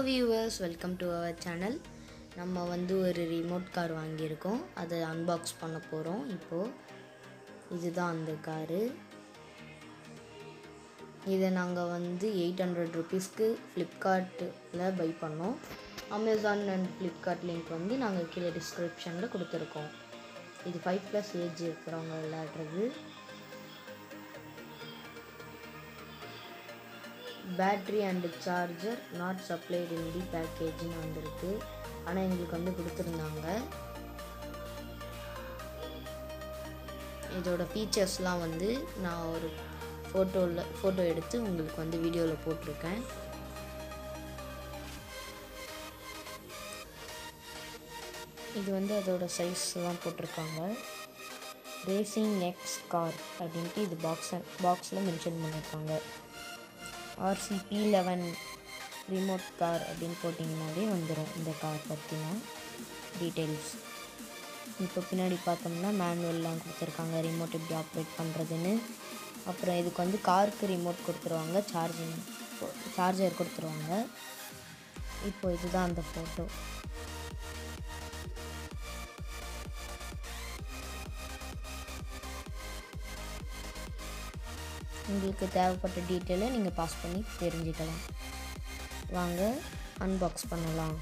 viewers welcome to our channel நம்ம வந்து ஒரு ரிமோட் கார் வாங்கியிருக்கோம் அதை அன்பாக்ஸ் பண்ண போகிறோம் இப்போது இதுதான் அந்த காரு இதை நாங்கள் வந்து எயிட் ஹண்ட்ரட் ருபீஸ்க்கு ஃப்ளிப்கார்ட்டில் பை பண்ணோம் அமேசான் அண்ட் ஃப்ளிப்கார்ட் லிங்க் வந்து நாங்கள் கீழே டிஸ்கிரிப்ஷனில் கொடுத்துருக்கோம் இது ஃபைவ் ப்ளஸ் ஏஜ் இருக்கிறவங்க விளையாடுறது battery and charger not supplied in the பேக்கேஜ்னு வந்திருக்கு ஆனால் எங்களுக்கு வந்து கொடுத்துருந்தாங்க இதோட ஃபீச்சர்ஸ்லாம் வந்து நான் ஒரு ஃபோட்டோவில் ஃபோட்டோ எடுத்து உங்களுக்கு வந்து வீடியோவில் போட்டிருக்கேன் இது வந்து அதோட சைஸ்லாம் போட்டிருக்காங்க ரேசிங் எக்ஸ் கார் அப்படின்ட்டு இது பாக்ஸ் பாக்ஸில் மென்ஷன் பண்ணியிருக்காங்க ஆர்சிபி லெவன் ரிமோட் கார் அப்படின்னு போட்டிங்கனாலே வந்துடும் இந்த கார் பற்றின டீட்டெயில்ஸ் இப்போ பின்னாடி பார்த்தோம்னா மேனுவல்லாம் கொடுத்துருக்காங்க ரிமோட் எப்படி ஆப்ரேட் பண்ணுறதுன்னு அப்புறம் இதுக்கு வந்து காருக்கு ரிமோட் கொடுத்துருவாங்க சார்ஜிங் சார்ஜர் கொடுத்துருவாங்க இப்போ இதுதான் அந்த ஃபோட்டோ உங்களுக்கு தேவைப்பட்ட டீட்டெயிலை நீங்கள் பாஸ் பண்ணி தெரிஞ்சுக்கலாம் வாங்க அன்பாக்ஸ் பண்ணலாம்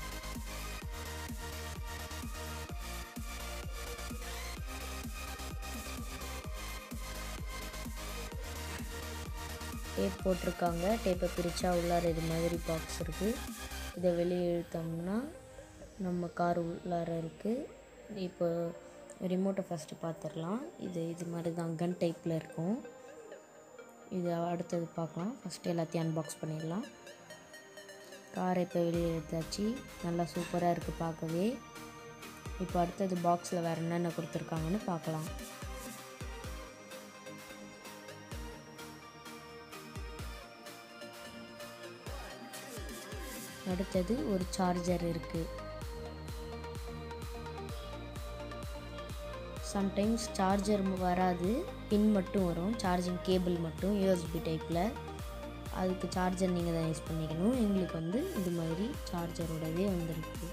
டேப் போட்டிருக்காங்க டேப்பை பிரித்தா உள்ளார இது மாதிரி பாக்ஸ் இருக்குது இதை வெளியே இழுத்தோம்னா நம்ம கார் உள்ளார இருக்குது இப்போ ரிமோட்டை ஃபஸ்ட்டு பார்த்துடலாம் இது இது மாதிரி தான் கன் டைப்பில் இருக்கும் இது அடுத்தது பார்க்கலாம் ஃபஸ்ட்டு எல்லாத்தையும் அன்பாக்ஸ் பண்ணிடலாம் காரை இப்போ வெளியே எடுத்தாச்சு நல்லா சூப்பராக இருக்குது பார்க்கவே இப்போ அடுத்தது பாக்ஸில் வேறு என்னென்ன கொடுத்துருக்காங்கன்னு பார்க்கலாம் அடுத்தது ஒரு சார்ஜர் இருக்குது சம்டைம்ஸ் சார்ஜர் வராது பின் மட்டும் வரும் சார்ஜிங் கேபிள் மட்டும் யூஎஸ்பி டைப்பில் அதுக்கு சார்ஜர் நீங்கள் தான் யூஸ் பண்ணிக்கணும் எங்களுக்கு வந்து இது மாதிரி சார்ஜரோடவே வந்திருக்கு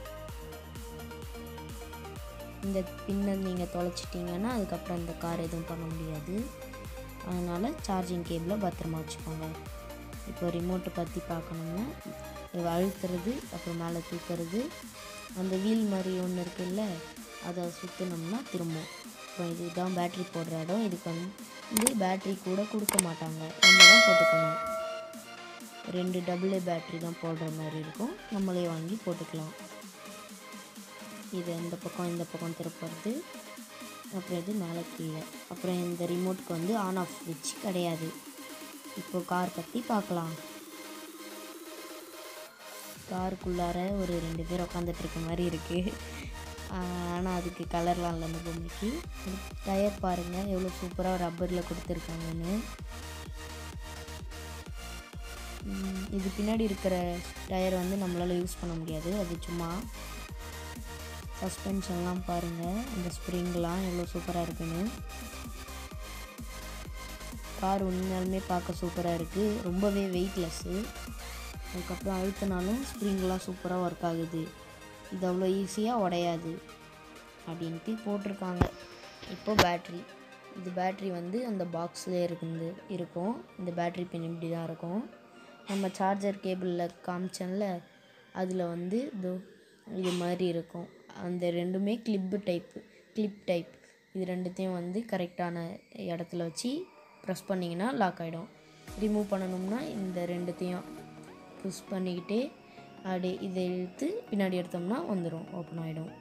இந்த பின்னை நீங்கள் தொலைச்சிட்டிங்கன்னா அதுக்கப்புறம் இந்த கார் எதுவும் பண்ண முடியாது அதனால் சார்ஜிங் கேபிளை பத்திரமா வச்சுக்கோங்க இப்போ ரிமோட்டை பற்றி பார்க்கணும்னா இதை அழுத்துறது அப்புறம் மேலே தூக்கிறது அந்த வீல் மாதிரி ஒன்று இருக்குல்ல அதை சுற்றினோம்னா திரும்பும் இப்போ இதுதான் பேட்ரி போடுற இடம் இதுக்கு வந்து பேட்ரி கூட கொடுக்க மாட்டாங்க நம்ம தான் போட்டுக்கணும் ரெண்டு டபுள் பேட்ரி தான் போடுற மாதிரி இருக்கும் நம்மளே வாங்கி போட்டுக்கலாம் இது இந்த பக்கம் இந்த பக்கம் திருப்புறது அப்புறம் இது மேலே கீழே அப்புறம் இந்த ரிமோட்டுக்கு வந்து ஆன் ஆஃப் ஸ்விட்ச் கிடையாது இப்போ கார் பற்றி பார்க்கலாம் காருக்குள்ளார ஒரு ரெண்டு பேர் உட்காந்துட்டு இருக்க மாதிரி இருக்குது ஆனால் அதுக்கு கலர்லாம் இல்லை அந்த பொம்மைக்கு டயர் பாருங்கள் எவ்வளோ சூப்பராக ரப்பரில் கொடுத்துருக்காங்கன்னு இது பின்னாடி இருக்கிற டயர் வந்து நம்மளால் யூஸ் பண்ண முடியாது அது சும்மா சஸ்பென்ஷன்லாம் பாருங்கள் அந்த ஸ்ப்ரிங்லாம் எவ்வளோ சூப்பராக இருக்குன்னு கார் உண்மையாலுமே பார்க்க சூப்பராக இருக்குது ரொம்பவே வெயிட்லெஸ்ஸு அதுக்கப்புறம் அழுத்தினாலும் ஸ்ப்ரிங்லாம் சூப்பராக ஒர்க் ஆகுது இது அவ்வளோ ஈஸியாக உடையாது அப்படின்ட்டு போட்டிருக்காங்க இப்போ பேட்ரி இது பேட்ரி வந்து அந்த பாக்ஸ்லேயே இருக்குது இருக்கும் இந்த பேட்ரி பின் இப்படி தான் இருக்கும் நம்ம சார்ஜர் கேபிளில் காமிச்சோம்ல அதில் வந்து இதோ இது மாதிரி இருக்கும் அந்த ரெண்டுமே கிளிப்பு டைப்பு கிளிப் டைப் இது ரெண்டுத்தையும் வந்து கரெக்டான இடத்துல வச்சு ப்ரெஸ் பண்ணிங்கன்னா லாக் ஆகிடும் ரிமூவ் பண்ணணும்னா இந்த ரெண்டுத்தையும் புஷ் பண்ணிக்கிட்டே அப்படியே இதை இழுத்து பின்னாடி எடுத்தோம்னா வந்துடும் ஓப்பன் ஆகிடும்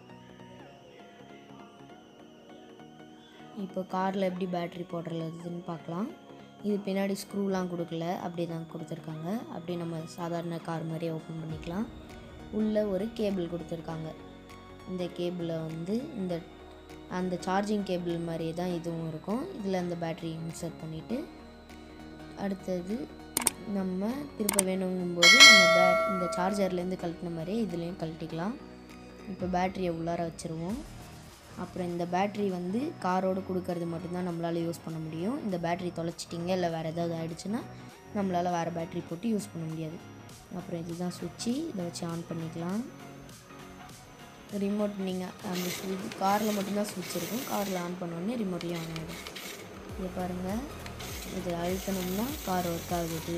இப்போ காரில் எப்படி பேட்ரி போடுறதுன்னு பார்க்கலாம் இது பின்னாடி ஸ்க்ரூலாம் கொடுக்கல அப்படி தான் கொடுத்துருக்காங்க அப்படி நம்ம சாதாரண கார் மாதிரியே ஓப்பன் பண்ணிக்கலாம் உள்ளே ஒரு கேபிள் கொடுத்துருக்காங்க இந்த கேபிளை வந்து இந்த அந்த சார்ஜிங் கேபிள் மாதிரியே தான் இதுவும் இருக்கும் இதில் அந்த பேட்ரி இன்சர்ட் பண்ணிவிட்டு அடுத்தது நம்ம திருப்ப வேணுங்கும்போது நம்ம பே இந்த சார்ஜர்லேருந்து கழட்டின மாதிரியே இதுலேயும் கழட்டிக்கலாம் இப்போ பேட்ரியை உள்ளார வச்சுருவோம் அப்புறம் இந்த பேட்ரி வந்து காரோடு கொடுக்கறது மட்டும்தான் நம்மளால் யூஸ் பண்ண முடியும் இந்த பேட்ரி தொலைச்சிட்டிங்க இல்லை வேறு ஏதாவது ஆகிடுச்சுன்னா நம்மளால் வேறு பேட்ரி போட்டு யூஸ் பண்ண முடியாது அப்புறம் இதுதான் சுவிட்சு இதை வச்சு ஆன் பண்ணிக்கலாம் ரிமோட் நீங்கள் அந்த ஸ்விட்ச் காரில் மட்டும்தான் ஸ்விட்ச் இருக்கும் காரில் ஆன் பண்ணோடனே ரிமோட்லேயும் ஆன் ஆகிடும் இதை பாருங்கள் இது அழுத்தணும்னா கார் ஒர்க் ஆகுது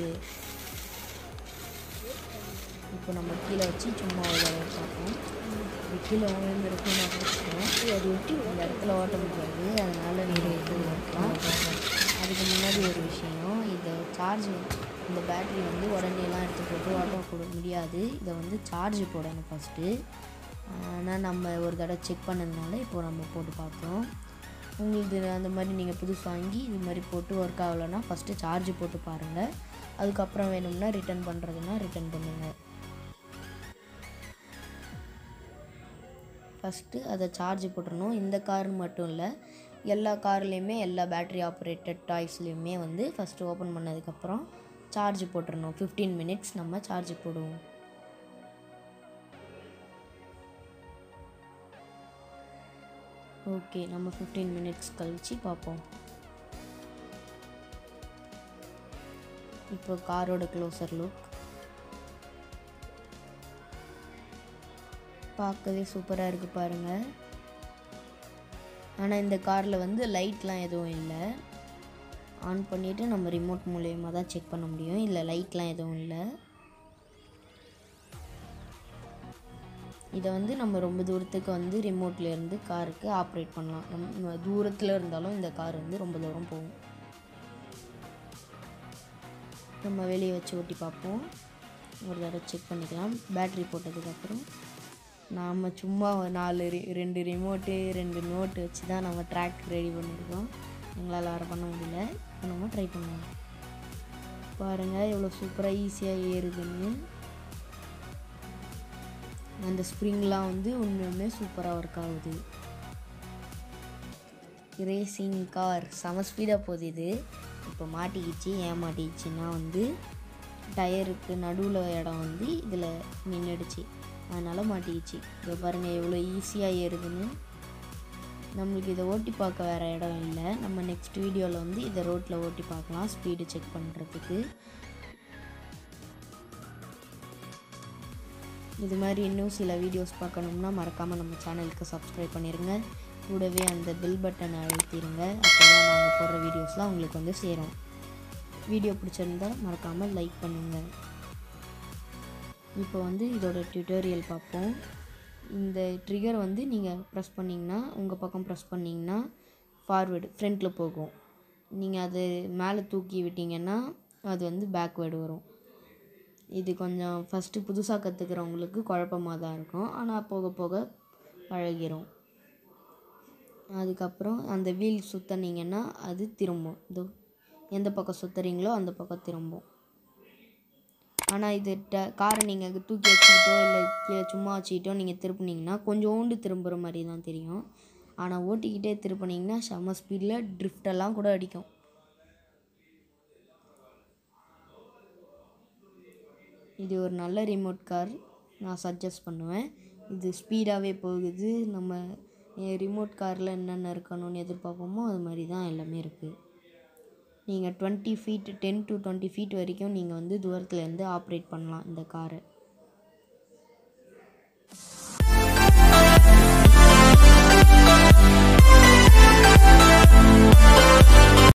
இப்போ நம்ம கீழே வச்சு சும்மா ஒரு தடவை பார்ப்போம் இது கீழே விழுந்திருக்கும் நான் பிடிச்சிக்கிறேன் அது ஒட்டி இந்த இடத்துல ஓட்ட முடியாது அதனால் நீங்கள் எடுத்து ஓட்டலாம் அதுக்கு முன்னாடி ஒரு விஷயம் இதை சார்ஜ் இந்த பேட்டரி வந்து உடனேலாம் எடுத்து போட்டு ஓட்ட கூட முடியாது இதை வந்து சார்ஜ் போடணும் ஃபஸ்ட்டு ஆனால் நம்ம ஒரு தடவை செக் பண்ணதுனால இப்போ நம்ம போட்டு பார்க்குறோம் உங்களுக்கு அந்த மாதிரி நீங்கள் புதுசு வாங்கி இது மாதிரி போட்டு ஒர்க் ஆகலைன்னா ஃபஸ்ட்டு சார்ஜ் போட்டு பாருங்கள் அதுக்கப்புறம் வேணும்னா ரிட்டர்ன் பண்ணுறதுனா ரிட்டர்ன் பண்ணுங்கள் ஃபஸ்ட்டு அதை சார்ஜ் போட்டுறணும் இந்த கார் மட்டும் இல்லை எல்லா கார்லேயுமே எல்லா பேட்ரி ஆப்ரேட்டட் டாய்ஸ்லேயுமே வந்து ஃபஸ்ட்டு ஓப்பன் பண்ணதுக்கப்புறம் சார்ஜ் போட்டுறணும் ஃபிஃப்டீன் மினிட்ஸ் நம்ம சார்ஜ் போடுவோம் ஓகே நம்ம ஃபிஃப்டீன் மினிட்ஸ் கழித்து பார்ப்போம் இப்போ காரோட க்ளோசர் லுக் பார்க்கவே சூப்பராக இருக்குது பாருங்கள் ஆனால் இந்த காரில் வந்து லைட்லாம் எதுவும் இல்லை ஆன் பண்ணிவிட்டு நம்ம ரிமோட் மூலயமா தான் செக் பண்ண முடியும் இல்லை லைட்லாம் எதுவும் இல்லை இதை வந்து நம்ம ரொம்ப தூரத்துக்கு வந்து ரிமோட்ல இருந்து காருக்கு ஆப்ரேட் பண்ணலாம் நம்ம தூரத்தில் இருந்தாலும் இந்த கார் வந்து ரொம்ப தூரம் போகும் நம்ம வெளியே வச்சு ஓட்டி பார்ப்போம் ஒரு தடவை செக் பண்ணிக்கலாம் பேட்ரி போட்டதுக்கப்புறம் நாம் சும்மா ஒரு நாலு ரி ரெண்டு ரிமோட்டு ரெண்டு நோட்டு வச்சு தான் நம்ம ட்ராக் ரெடி பண்ணியிருக்கோம் எங்களால் வேறு பண்ண முடியல இப்போ நம்ம ட்ரை பண்ணுவோம் பாருங்கள் எவ்வளோ சூப்பராக ஈஸியாக ஏறுதுன்னு அந்த ஸ்ப்ரிங்லாம் வந்து ஒன்று சூப்பராக ஒர்க் ஆகுது ரேசிங் கார் செம ஸ்பீடாக போகுது இது இப்போ மாட்டிக்கிச்சு ஏன் மாட்டிக்கிச்சுன்னா வந்து டயருக்கு நடுவில் இடம் வந்து இதில் நின்றுடுச்சு அதனால் மாட்டிக்கிச்சு இதை பாருங்கள் எவ்வளோ ஈஸியாக ஏறுதுன்னு நம்மளுக்கு இதை ஓட்டி பார்க்க வேறு இடம் இல்லை நம்ம நெக்ஸ்ட் வீடியோவில் வந்து இதை ரோட்டில் ஓட்டி பார்க்கலாம் ஸ்பீடு செக் பண்ணுறதுக்கு இது மாதிரி இன்னும் சில வீடியோஸ் பார்க்கணும்னா மறக்காமல் நம்ம சேனலுக்கு சப்ஸ்கிரைப் பண்ணிடுங்க கூடவே அந்த பெல் பட்டனை அழுத்திடுங்க அப்போ தான் நாங்கள் போடுற வீடியோஸ்லாம் உங்களுக்கு வந்து சேரும் வீடியோ பிடிச்சிருந்தா மறக்காமல் லைக் பண்ணுங்கள் இப்போ வந்து இதோட டியூட்டோரியல் பார்ப்போம் இந்த ட்ரிகர் வந்து நீங்கள் ப்ரெஸ் பண்ணிங்கன்னா உங்கள் பக்கம் ப்ரெஸ் பண்ணிங்கன்னா ஃபார்வேர்டு ஃப்ரண்ட்டில் போகும் நீங்கள் அது மேலே தூக்கி விட்டிங்கன்னா அது வந்து பேக்வேர்டு வரும் இது கொஞ்சம் ஃபஸ்ட்டு புதுசாக கற்றுக்கிறவங்களுக்கு குழப்பமாக தான் இருக்கும் ஆனால் போக போக பழகிரும் அதுக்கப்புறம் அந்த வீல் சுற்றினீங்கன்னா அது திரும்பும் இது எந்த பக்கம் சுற்றுறீங்களோ அந்த பக்கம் திரும்பும் ஆனால் இது ட காரை நீங்கள் தூக்கி வச்சுக்கிட்டோ இல்லை கீழே சும்மா வச்சுக்கிட்டோ நீங்கள் திருப்புனீங்கன்னா கொஞ்சோண்டு திரும்புகிற மாதிரி தான் தெரியும் ஆனால் ஓட்டிக்கிட்டே திருப்புனீங்கன்னா செம்ம ஸ்பீடில் ட்ரிஃப்டெல்லாம் கூட அடிக்கும் இது ஒரு நல்ல ரிமோட் கார் நான் சஜஸ்ட் பண்ணுவேன் இது ஸ்பீடாகவே போகுது நம்ம ரிமோட் காரில் என்னென்ன இருக்கணும்னு எதிர்பார்ப்போமோ அது மாதிரி தான் எல்லாமே இருக்குது நீங்கள் twenty feet ten to twenty feet வரைக்கும் நீங்கள் வந்து தூரத்துலேருந்து ஆப்ரேட் பண்ணலாம் இந்த காரை